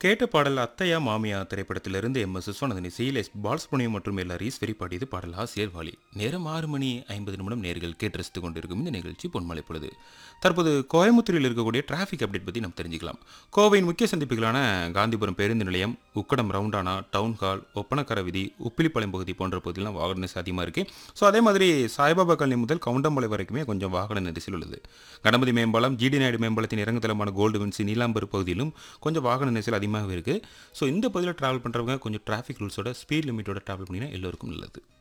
கேட்ட பாடல் அத்தையா மாமியா திரைப்படத்திலிருந்து எம் எஸ் விஸ்வநாதன் இசையில் எஸ் பாலசுப்ரமணியம் மற்றும் எல்லார் ஈஸ்வரி பாடியது பாடல் ஆசிரியர் வாலி நேரம் ஆறு மணி ஐம்பது நிமிடம் நேர்கள் கேட்டு ரசித்துக் கொண்டிருக்கும் இந்த நிகழ்ச்சி பொன்மலை பொழுது தற்போது கோயம்புத்தூரில் இருக்கக்கூடிய டிராஃபிக் அப்டேட் பற்றி நாம் தெரிஞ்சுக்கலாம் கோவையின் முக்கிய சந்திப்புகளான காந்திபுரம் பேருந்து நிலையம் உக்கடம் ரவுண்டானா டவுன் ஹால் ஒப்பனக்கர விதி உப்பிலிப்பாளையம் பகுதி போன்ற பகுதியெல்லாம் வாகன நெரிசல் அதிகமாக இருக்குது ஸோ அதே மாதிரி சாய்பாபா காலனி முதல் கவுண்டம்பாளை வரைக்குமே கொஞ்சம் வாகன நெரிசல் உள்ளது கணபதி மேம்பாலம் ஜிடி நாயுடு மேம்பாலத்தின் இறங்குதளமான கோல்டு வின்சி நீலாம்பர் பகுதியிலும் கொஞ்சம் வாகன நெரிசல் அதிகமாகவே இருக்குது ஸோ இந்த பகுதியில் ட்ராவல் பண்ணுறவங்க கொஞ்சம் டிராஃபிக் ரூல்ஸோட ஸ்பீட் லிமிட்டோட ட்ராவல் பண்ணினா எல்லோருக்கும் நல்லது